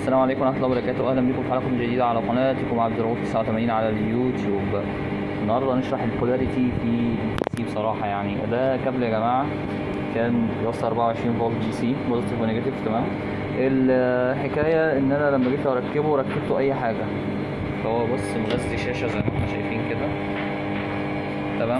السلام عليكم ورحمة الله وبركاته أهلا بكم في حلقة جديدة على قناتكم عبد الرؤوف 89 على اليوتيوب النهاردة هنشرح البولاريتي في سي بصراحة يعني ده كابل يا جماعة كان بيوصل 24 فولت دي سي بوزيتيف ونيجاتيف تمام الحكاية إن أنا لما جيت أركبه ركبته أي حاجة فهو بص مغذي شاشة زي ما احنا شايفين كده تمام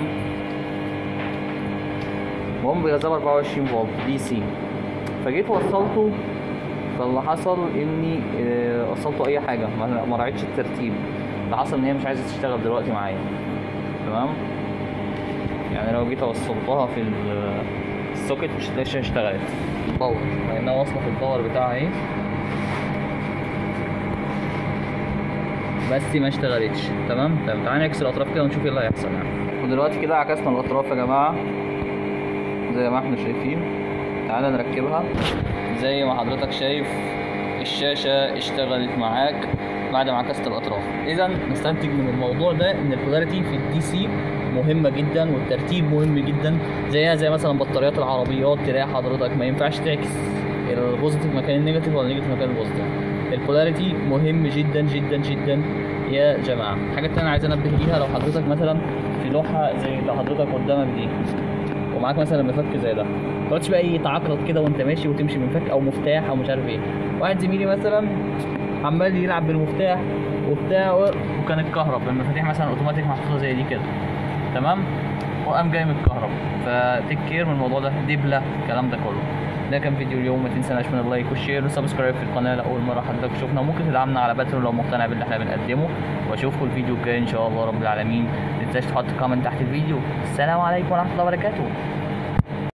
المهم بيغذى 24 فولت دي سي فجيت وصلته فاللي حصل اني آه، وصلته اي حاجه ما ما راعيتش الترتيب اللي حصل ان هي مش عايزه تشتغل دلوقتي معايا تمام يعني لو جيت وصلتها في ال- السوكت مش هتلاقيش اشتغلت الباور لانها واصله في الباور بتاعها اهي بس ما اشتغلتش تمام طب تعالى نعكس الاطراف كده ونشوف ايه اللي هيحصل يعني ودلوقتي كده عكسنا الاطراف يا جماعه زي ما احنا شايفين تعالى نركبها زي ما حضرتك شايف الشاشة اشتغلت معاك بعد ما عكست الأطراف إذا نستنتج من الموضوع ده إن البولاريتي في الدي سي مهمة جدا والترتيب مهم جدا زيها زي مثلا بطاريات العربيات تلاقي حضرتك ما ينفعش تعكس البوزيتيف مكان النيجاتيف ولا النيجاتيف مكان البوزيتيف البولاريتي مهم جدا جدا جدا يا جماعة الحاجة التانية عايز أنبه ليها لو حضرتك مثلا في لوحة زي اللي حضرتك قدامك دي ومعاك مثلا مفك زي ده ما تقعدش بقى ايه تعقرط كده وانت ماشي وتمشي بمفك او مفتاح او مش عارف ايه واحد زميلي مثلا عمال يلعب بالمفتاح وبتاع وكان اتكهرب المفاتيح مثلا اوتوماتيك محطوطه زي دي كده تمام وقام جاي متكهرب فتيك كير من الموضوع ده دبله الكلام ده كله ده كان فيديو اليوم ما تنسناش من اللايك والشير والسبسكرايب في القناه لاول مره حضرتك تشوفنا ممكن تدعمنا على باتريون لو مقتنع باللي احنا بنقدمه واشوفكم الفيديو الجاي ان شاء الله رب العالمين ما تنساش تحط كومنت تحت الفيديو السلام عليكم ورحمه الله وبركاته